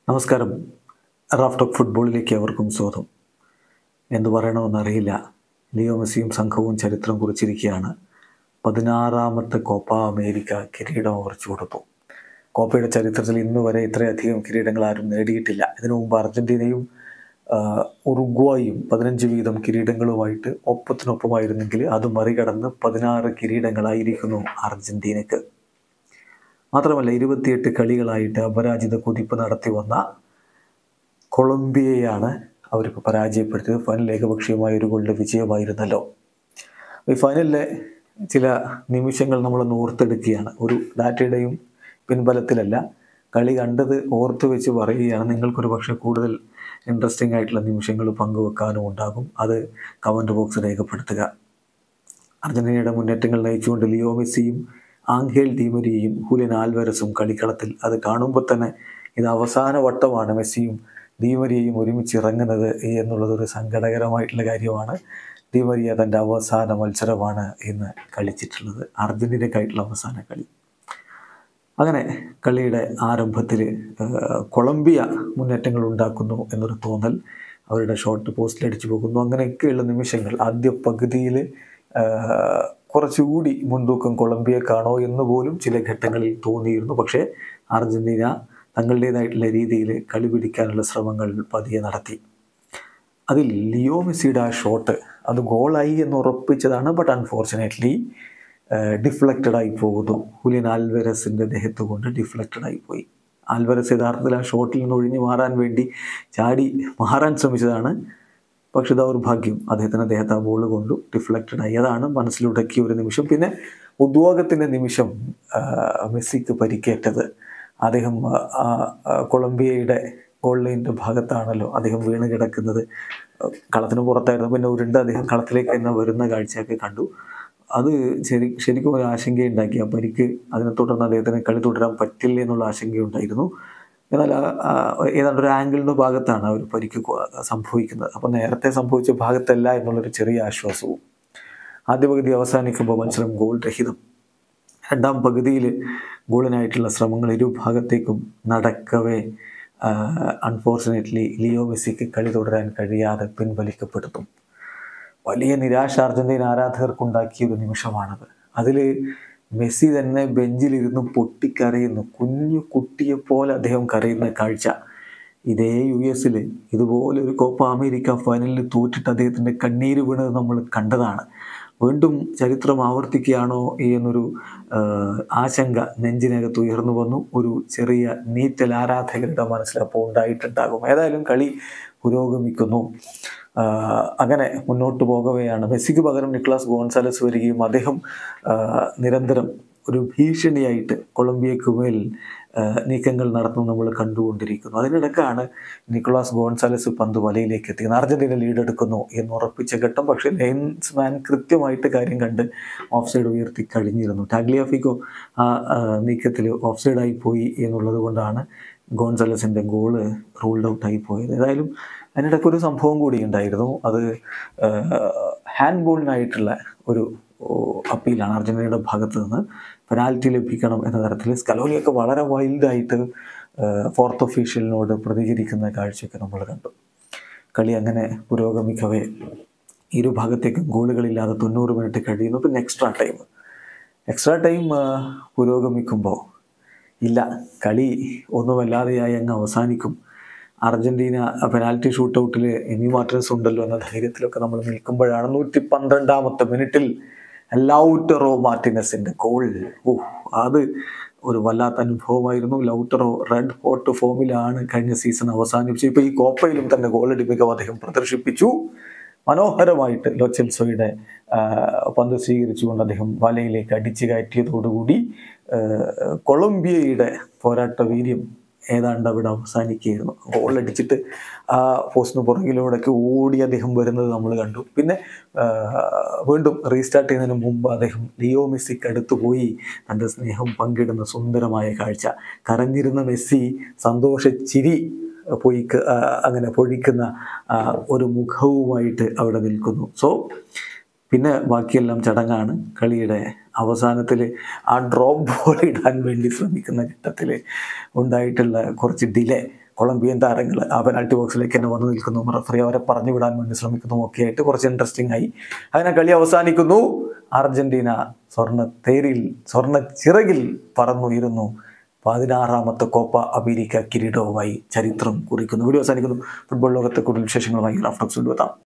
നമസ്കാരം Raf talk ഫുട്ബോളിലേക്ക് അവർക്കും സ്വാഗതം എന്തു പറയണമെന്നറിയില്ല ലിയോ മെസ്സിയും സംഘവും ചരിത്രം കുറിച്ചിരിക്കുകയാണ് പതിനാറാമത്തെ കോപ്പ അമേരിക്ക കിരീടം അവർ ചൂടുന്നു കോപ്പയുടെ ചരിത്രത്തിൽ ഇന്ന് വരെ ഇത്രയധികം കിരീടങ്ങൾ ആരും നേടിയിട്ടില്ല ഇതിനു മുമ്പ് അർജൻറ്റീനയും ആ, ഉറുഗ്വായും പതിനഞ്ച് വീതം കിരീടങ്ങളുമായിട്ട് ഒപ്പത്തിനൊപ്പമായിരുന്നെങ്കിൽ അത് മറികടന്ന് പതിനാറ് കിരീടങ്ങളായിരിക്കുന്നു അർജൻറ്റീനയ്ക്ക് മാത്രമല്ല ഇരുപത്തിയെട്ട് കളികളായിട്ട് അപരാജിത കുതിപ്പ് നടത്തി വന്ന കൊളംബിയയാണ് അവർക്ക് പരാജയപ്പെടുത്തിയത് ഫൈനൽ ഏകപക്ഷീയമായ ഒരു ഗോളിൻ്റെ വിജയമായിരുന്നല്ലോ ഈ ഫൈനലിലെ ചില നിമിഷങ്ങൾ നമ്മൾ ഓർത്തെടുക്കുകയാണ് ഒരു ഡാറ്റയുടെയും പിൻബലത്തിലല്ല കളി കണ്ടത് ഓർത്ത് വെച്ച് പറയുകയാണ് നിങ്ങൾക്കൊരു പക്ഷേ കൂടുതൽ ഇൻട്രസ്റ്റിംഗ് ആയിട്ടുള്ള നിമിഷങ്ങൾ പങ്കുവെക്കാനും ഉണ്ടാകും അത് കമൻറ്റ് ബോക്സ് രേഖപ്പെടുത്തുക അർജന്റീനയുടെ മുന്നേറ്റങ്ങൾ നയിച്ചുകൊണ്ട് ലിയോ മെസ്സിയും ആംഗേൽ ഡീമരിയയും ഹുലിൻ ആൽവരസും കളിക്കളത്തിൽ അത് കാണുമ്പോൾ തന്നെ ഇത് അവസാന വട്ടമാണ് മെസ്സിയും ഡീമരിയയും ഒരുമിച്ച് ഇറങ്ങുന്നത് എന്നുള്ളത് ഒരു സങ്കടകരമായിട്ടുള്ള കാര്യമാണ് ഡീമരിയ തൻ്റെ അവസാന മത്സരമാണ് ഇന്ന് കളിച്ചിട്ടുള്ളത് അർജന്റീനക്കായിട്ടുള്ള അവസാന കളി അങ്ങനെ കളിയുടെ ആരംഭത്തിൽ കൊളംബിയ മുന്നേറ്റങ്ങൾ ഉണ്ടാക്കുന്നു എന്നൊരു തോന്നൽ അവരുടെ ഷോട്ട് പോസ്റ്റിലടിച്ചു പോകുന്നു അങ്ങനെയൊക്കെയുള്ള നിമിഷങ്ങൾ ആദ്യ പകുതിയിൽ കുറച്ചുകൂടി മുൻതൂക്കം കൊളംബിയക്കാണോ എന്ന് പോലും ചില ഘട്ടങ്ങളിൽ തോന്നിയിരുന്നു പക്ഷേ അർജന്റീന തങ്ങളുടേതായിട്ടുള്ള രീതിയിൽ കളി പിടിക്കാനുള്ള ശ്രമങ്ങൾ പതിയെ നടത്തി അതിൽ ലിയോ മെസ്സിയുടെ ആ ഷോട്ട് അത് ഗോളായി എന്ന് ഉറപ്പിച്ചതാണ് ബട്ട് അൺഫോർച്ചുനേറ്റ്ലി ഡിഫ്ലക്റ്റഡ് ആയി പോകുന്നു ഹുലിയൻ ആൽവരസിൻ്റെ ദേഹത്ത് കൊണ്ട് ഡിഫ്ലക്റ്റഡ് ആയി പോയി ആൽവരസ് യഥാർത്ഥത്തിൽ ആ ഷോട്ടിൽ നിന്ന് ഒഴിഞ്ഞു മാറാൻ വേണ്ടി ചാടി മാറാൻ ശ്രമിച്ചതാണ് പക്ഷെ ദൗർഭാഗ്യം അദ്ദേഹത്തിന് അദ്ദേഹത്തെ ആ ബോൾ കൊണ്ടു ഡിഫ്ലക്റ്റഡ് ആയി അതാണ് മനസ്സിലുടക്കിയ ഒരു നിമിഷം പിന്നെ ഉദ്യോഗത്തിൻ്റെ നിമിഷം ആ, മെസ്സിക്ക് പരിക്കേറ്റത് അദ്ദേഹം ആ, ആ, കൊളംബിയയുടെ ഗോൾ ലൈനിൻ്റെ ഭാഗത്താണല്ലോ അദ്ദേഹം വീണ് കിടക്കുന്നത് കളത്തിന് പുറത്തായിരുന്നു പിന്നെ ഉരുണ്ട് അദ്ദേഹം കളത്തിലേക്ക് തന്നെ വരുന്ന കാഴ്ചയൊക്കെ കണ്ടു അത് ശരി ശരിക്കും ഒരു ആശങ്കയുണ്ടാക്കി ആ പരിക്ക് അതിനെ തുടർന്ന് അദ്ദേഹത്തിന് കളി തുടരാൻ പറ്റില്ല എന്നുള്ള ആശങ്കയുണ്ടായിരുന്നു എന്നാൽ ആ- ആ ഏതാണ്ട് ഒരു ആംഗിളിൻ്റെ ഭാഗത്താണ് ആ ഒരു പരിക്ക് കൊ- സംഭവിക്കുന്നത് അപ്പോൾ നേരത്തെ സംഭവിച്ച ഭാഗത്തല്ല എന്നുള്ളൊരു ചെറിയ ആശ്വാസവും ആദ്യ പകുതി അവസാനിക്കുമ്പോൾ മത്സരം ഗോൾ രഹിതം രണ്ടാം പകുതിയിൽ ഗോളിനായിട്ടുള്ള ശ്രമങ്ങൾ ഇരു ഭാഗത്തേക്കും നടക്കവേ അൺഫോർച്ചുനേറ്റ്ലി ലിയോ മെസ്സിക്ക് കളി തുടരാൻ കഴിയാതെ പിൻവലിക്കപ്പെടുന്നു വലിയ നിരാശ അർജന്റീന ആരാധകർക്കുണ്ടാക്കിയ ഒരു നിമിഷമാണത് അതിൽ മെസ്സി തന്നെ ബെഞ്ചിലിരുന്ന് പൊട്ടിക്കരയുന്നു കുഞ്ഞു കുട്ടിയെപ്പോലെ അദ്ദേഹം കരയുന്ന കാഴ്ച ഇതേ യു എസിൽ ഇതുപോലെ ഒരു കോപ്പ അമേരിക്ക ഫൈനലിൽ തോറ്റിട്ട് അദ്ദേഹത്തിൻ്റെ കണ്ണീര് വീണത് നമ്മൾ കണ്ടതാണ് വീണ്ടും ചരിത്രം ആവർത്തിക്കുകയാണോ എന്നൊരു ആ, ആശങ്ക നെഞ്ചിനകത്ത് ഉയർന്നു വന്നു ഒരു ചെറിയ നീറ്റൽ ആരാധകരുടെ മനസ്സിൽ അപ്പോൾ ഉണ്ടായിട്ടുണ്ടാകും ഏതായാലും കളി പുരോഗമിക്കുന്നു ആ, അങ്ങനെ മുന്നോട്ട് പോകവെയാണ് മെസ്സിക്ക് പകരം നിക്ലാസ് ഗോൺസാലസ് വരികയും അദ്ദേഹം ആ, നിരന്തരം ഒരു ഭീഷണിയായിട്ട് കൊളംബിയക്ക് മേൽ ആ, നീക്കങ്ങൾ നടത്തുന്നത് നമ്മൾ കണ്ടുകൊണ്ടിരിക്കുന്നു അതിനിടക്കാണ് നിക്കോളാസ് ഗോൺസാലസ് പന്ത് വലയിലേക്ക് എത്തിയത് അർജന്റീന ലീഡ് എടുക്കുന്നു എന്ന് ഉറപ്പിച്ച ഘട്ടം പക്ഷേ ലൈൻസ്മാൻ കൃത്യമായിട്ട് കാര്യം കണ്ട് ഓഫ് സൈഡ് ഉയർത്തി കഴിഞ്ഞിരുന്നു ടാഗ്ലിയാഫിക്കോ ആ നീക്കത്തിൽ ഓഫ് സൈഡായി പോയി എന്നുള്ളത് കൊണ്ടാണ് ഗോൺസാലസിൻ്റെ ഗോള് റൂൾഡ് ഔട്ടായി പോയത് ഏതായാലും അതിനിടയ്ക്ക് ഒരു സംഭവം കൂടി ഉണ്ടായിരുന്നു അത് ഹാൻഡ് ബോളിനായിട്ടുള്ള ഒരു ഓ, അപ്പീലാണ് അർജന്റീനയുടെ ഭാഗത്ത് നിന്ന് പെനാൽറ്റി ലഭിക്കണം എന്ന തരത്തിൽ സ്കലോനിയൊക്കെ വളരെ വൈൽഡായിട്ട് ഫോർത്ത് ഒഫീഷ്യലിനോട് പ്രതികരിക്കുന്ന കാഴ്ചയൊക്കെ നമ്മൾ കണ്ടു കളി അങ്ങനെ പുരോഗമിക്കവേ ഇരു ഭാഗത്തേക്കും ഗോളുകളില്ലാതെ തൊണ്ണൂറ് മിനിറ്റ് കഴിയുന്നു പിന്നെ എക്സ്ട്രാ ടൈം എക്സ്ട്രാ ടൈം പുരോഗമിക്കുമ്പോൾ ഇല്ല കളി ഒന്നുമല്ലാതെയായി അങ്ങ് അവസാനിക്കും അർജന്റീന പെനാൽറ്റി ഷൂട്ടൗട്ടിൽ എമി മാർട്ടിനസ് ഉണ്ടല്ലോ എന്ന ധൈര്യത്തിലൊക്കെ നമ്മൾ നിൽക്കുമ്പോഴാണ് നൂറ്റി പന്ത്രണ്ടാമത്തെ മിനിറ്റിൽ ലൗട്ടറോ മാർട്ടിനസിൻ്റെ ഗോൾ ഓ അത് ഒരു വല്ലാത്ത അനുഭവമായിരുന്നു ലൗട്ടറോ റെഡ് ഹോട്ട് ഫോമിലാണ് കഴിഞ്ഞ സീസൺ അവസാനിപ്പിച്ചു ഇപ്പോൾ ഈ കോപ്പയിലും തന്നെ ഗോളടി മികവ് അദ്ദേഹം പ്രദർശിപ്പിച്ചു മനോഹരമായിട്ട് ലോച്ചെൽസോയുടെ ആ, പന്ത് സ്വീകരിച്ചുകൊണ്ട് അദ്ദേഹം വലയിലേക്ക് അടിച്ചു കയറ്റിയതോടുകൂടി ആ, കൊളംബിയയുടെ പോരാട്ട വീര്യം ഏതാണ്ട് അവിടെ അവസാനിക്കുകയായിരുന്നു ഗോൾ അടിച്ചിട്ട് ആ പോസ്റ്റിന് പുറകിലൂടെയൊക്കെ ഓടി അദ്ദേഹം വരുന്നത് നമ്മൾ കണ്ടു പിന്നെ ആ, വീണ്ടും റീസ്റ്റാർട്ട് ചെയ്യുന്നതിന് മുമ്പ് അദ്ദേഹം ലിയോ മെസ്സിക്ക് അടുത്ത് പോയി തൻ്റെ സ്നേഹം പങ്കിടുന്ന സുന്ദരമായ കാഴ്ച കരഞ്ഞിരുന്ന മെസ്സി സന്തോഷ ചിരി പൊയ്ക്ക് ആ, അങ്ങനെ പൊഴിക്കുന്ന ആ, ഒരു മുഖവുമായിട്ട് അവിടെ നിൽക്കുന്നു സോ പിന്നെ ബാക്കിയെല്ലാം ചടങ്ങാണ് കളിയുടെ അവസാനത്തിൽ ആ ഡ്രോപ്പ് ബോൾ ഇടാൻ വേണ്ടി ശ്രമിക്കുന്ന ഘട്ടത്തിൽ ഉണ്ടായിട്ടുള്ള കുറച്ച് ഡിലേ കൊളംബിയൻ താരങ്ങൾ ആ പെനാൽറ്റി ബോക്സിലേക്ക് തന്നെ വന്നു നിൽക്കുന്നു റഫറി അവരെ പറഞ്ഞു വിടാൻ വേണ്ടി ശ്രമിക്കുന്നു ഒക്കെ ആയിട്ട് കുറച്ച് ഇൻട്രസ്റ്റിംഗ് ആയി അങ്ങനെ കളി അവസാനിക്കുന്നു അർജന്റീന സ്വർണ്ണ തേരിൽ സ്വർണ്ണ ചിറകിൽ പറന്നുയരുന്നു പതിനാറാമത്തെ കോപ്പ അമേരിക്ക കിരീടവുമായി ചരിത്രം കുറിക്കുന്നു വീഡിയോ അവസാനിക്കുന്നു ഫുട്ബോൾ ലോകത്തെ കൂടുതൽ വിശേഷങ്ങളുമായി റാഫ്റ്റോക്സ് കൊണ്ടുവെത്താം